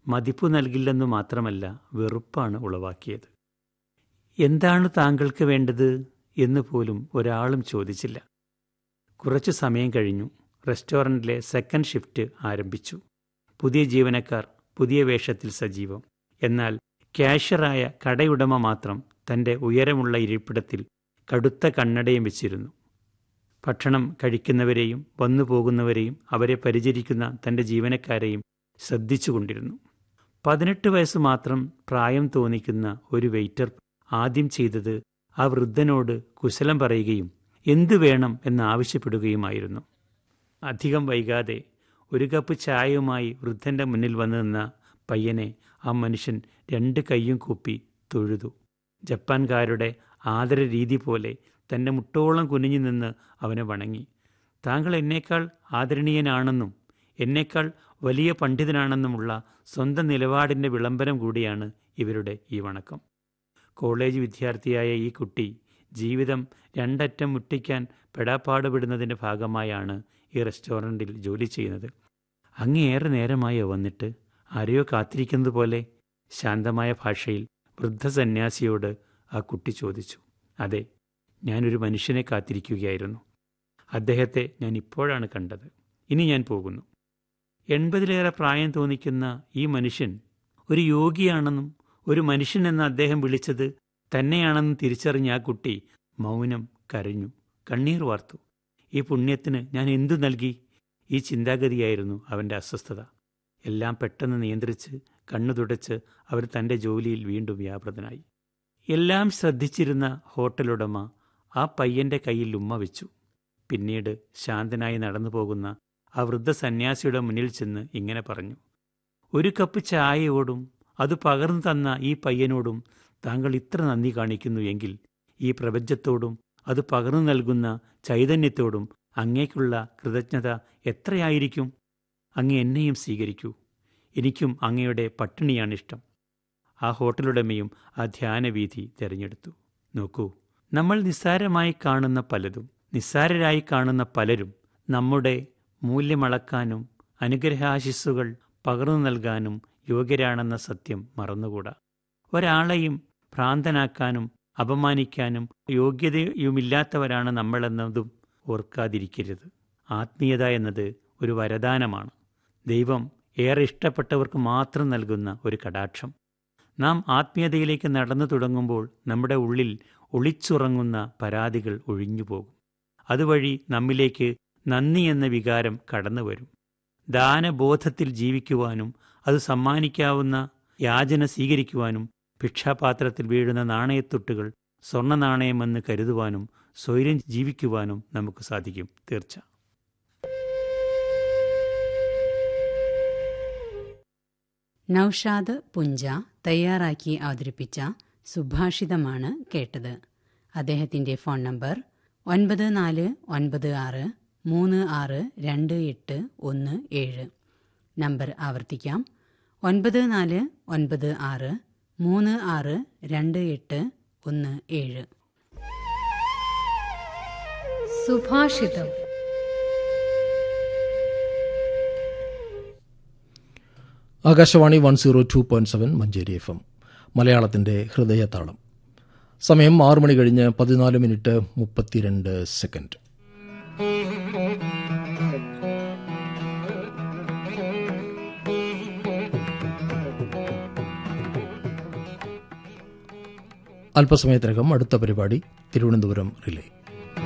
മതിപ്പു നൽകില്ലെന്നു മാത്രമല്ല വെറുപ്പാണ് ഉളവാക്കിയത് എന്താണ് താങ്കൾക്ക് വേണ്ടത് എന്ന് പോലും ഒരാളും ചോദിച്ചില്ല കുറച്ചു സമയം കഴിഞ്ഞു റെസ്റ്റോറൻറ്റിലെ സെക്കൻഡ് ഷിഫ്റ്റ് ആരംഭിച്ചു പുതിയ ജീവനക്കാർ പുതിയ വേഷത്തിൽ സജീവം എന്നാൽ ക്യാഷ്യറായ കടയുടമ മാത്രം തൻ്റെ ഉയരമുള്ള ഇരിപ്പിടത്തിൽ കടുത്ത കണ്ണടയും വെച്ചിരുന്നു ഭക്ഷണം കഴിക്കുന്നവരെയും വന്നു പോകുന്നവരെയും അവരെ പരിചരിക്കുന്ന തൻ്റെ ജീവനക്കാരെയും ശ്രദ്ധിച്ചുകൊണ്ടിരുന്നു പതിനെട്ട് വയസ്സ് മാത്രം പ്രായം തോന്നിക്കുന്ന ഒരു വെയിറ്റർ ആദ്യം ചെയ്തത് ആ വൃദ്ധനോട് കുശലം പറയുകയും എന്തു വേണം എന്നാവശ്യപ്പെടുകയുമായിരുന്നു അധികം വൈകാതെ ഒരു കപ്പ് ചായയുമായി വൃദ്ധന്റെ മുന്നിൽ വന്നു നിന്ന പയ്യനെ ആ മനുഷ്യൻ രണ്ട് കൈയും കൂപ്പി തൊഴുതു ജപ്പാൻകാരുടെ ആദര രീതി പോലെ തൻ്റെ മുട്ടോളം കുനിഞ്ഞു നിന്ന് അവനെ വണങ്ങി താങ്കൾ എന്നേക്കാൾ ആദരണീയനാണെന്നും എന്നേക്കാൾ വലിയ പണ്ഡിതനാണെന്നുമുള്ള സ്വന്തം നിലപാടിൻ്റെ വിളംബരം കൂടിയാണ് ഇവരുടെ ഈ വണക്കം കോളേജ് വിദ്യാർത്ഥിയായ ഈ കുട്ടി ജീവിതം രണ്ടറ്റം മുട്ടിക്കാൻ പെടാപ്പാടുപെടുന്നതിൻ്റെ ഭാഗമായാണ് ഈ റെസ്റ്റോറൻറ്റിൽ ജോലി ചെയ്യുന്നത് അങ്ങേറെ നേരമായോ വന്നിട്ട് ആരെയോ കാത്തിരിക്കുന്നത് പോലെ ശാന്തമായ ഭാഷയിൽ വൃദ്ധസന്യാസിയോട് ആ കുട്ടി ചോദിച്ചു അതെ ഞാനൊരു മനുഷ്യനെ കാത്തിരിക്കുകയായിരുന്നു അദ്ദേഹത്തെ ഞാൻ ഇപ്പോഴാണ് കണ്ടത് ഇനി ഞാൻ പോകുന്നു എൺപതിലേറെ പ്രായം തോന്നിക്കുന്ന ഈ മനുഷ്യൻ ഒരു യോഗിയാണെന്നും ഒരു മനുഷ്യൻ എന്ന് അദ്ദേഹം വിളിച്ചത് തന്നെയാണെന്നും തിരിച്ചറിഞ്ഞ ആ കുട്ടി മൗനം കരഞ്ഞു കണ്ണീർ വാർത്തു ഈ പുണ്യത്തിന് ഞാൻ എന്തു നൽകി ഈ ചിന്താഗതിയായിരുന്നു അവൻ്റെ അസ്വസ്ഥത എല്ലാം പെട്ടെന്ന് നിയന്ത്രിച്ച് കണ്ണു തുടച്ച് അവർ തൻ്റെ ജോലിയിൽ വീണ്ടും വ്യാപൃതനായി എല്ലാം ശ്രദ്ധിച്ചിരുന്ന ഹോട്ടലുടമ ആ പയ്യന്റെ കയ്യിൽ ഉമ്മ വെച്ചു പിന്നീട് ശാന്തനായി നടന്നു പോകുന്ന ആ വൃദ്ധ സന്യാസിയുടെ മുന്നിൽ ചെന്ന് ഇങ്ങനെ പറഞ്ഞു ഒരു കപ്പ് ചായയോടും അത് പകർന്നു തന്ന ഈ പയ്യനോടും താങ്കൾ ഇത്ര നന്ദി കാണിക്കുന്നു എങ്കിൽ ഈ പ്രപഞ്ചത്തോടും അത് പകർന്നു നൽകുന്ന ചൈതന്യത്തോടും അങ്ങേക്കുള്ള കൃതജ്ഞത എത്രയായിരിക്കും അങ്ങ് എന്നെയും സ്വീകരിക്കൂ എനിക്കും അങ്ങയുടെ പട്ടിണിയാണിഷ്ടം ആ ഹോട്ടലുടമയും ആ ധ്യാനവീഥി തിരഞ്ഞെടുത്തു നോക്കൂ നമ്മൾ നിസ്സാരമായി കാണുന്ന പലതും നിസ്സാരരായി കാണുന്ന പലരും നമ്മുടെ മൂല്യമളക്കാനും അനുഗ്രഹാശിസ്സുകൾ പകർന്നു നൽകാനും യോഗ്യരാണെന്ന സത്യം മറന്നുകൂടാ ഒരാളെയും ഭ്രാന്തനാക്കാനും അപമാനിക്കാനും യോഗ്യതയുമില്ലാത്തവരാണ് നമ്മളെന്നതും ഓർക്കാതിരിക്കരുത് ആത്മീയത എന്നത് ഒരു വരദാനമാണ് ദൈവം ഏറെ ഇഷ്ടപ്പെട്ടവർക്ക് മാത്രം നൽകുന്ന ഒരു കടാക്ഷം നാം ആത്മീയതയിലേക്ക് നടന്നു തുടങ്ങുമ്പോൾ നമ്മുടെ ഉള്ളിൽ ഒളിച്ചുറങ്ങുന്ന പരാതികൾ ഒഴിഞ്ഞുപോകും അതുവഴി നമ്മിലേക്ക് നന്ദി എന്ന വികാരം കടന്നു വരും ദാനബോധത്തിൽ ജീവിക്കുവാനും അത് സമ്മാനിക്കാവുന്ന യാചന സ്വീകരിക്കുവാനും ഭിക്ഷാപാത്രത്തിൽ വീഴുന്ന നാണയത്തൊട്ടുകൾ സ്വർണ്ണ നാണയമെന്ന് കരുതുവാനും സ്വൈര്യം ജീവിക്കുവാനും നമുക്ക് സാധിക്കും തീർച്ച നൌഷാദ് പുഞ്ച തയ്യാറാക്കി അവതരിപ്പിച്ച സുഭാഷിതമാണ് കേട്ടത് അദ്ദേഹത്തിന്റെ ഫോൺ നമ്പർ ഒൻപത് നാല് ഒൻപത് ആറ് മൂന്ന് ആറ് രണ്ട് എട്ട് ഒന്ന് ഏഴ് നമ്പർ ആവർത്തിക്കാം ഒൻപത് നാല് ഒൻപത് ആറ് മൂന്ന് ആറ് രണ്ട് എട്ട് ഒന്ന് ഏഴ് സുഭാഷിതം Akashvani one zero two point seven Manjeri F M മലയാളത്തിന്റെ ഹൃദയതാളം സമയം ആറു മണി കഴിഞ്ഞ് പതിനാല് മിനിറ്റ് മുപ്പത്തിരണ്ട് സെക്കൻഡ് അല്പസമയത്തിനകം അടുത്ത പരിപാടി തിരുവനന്തപുരം റിലേ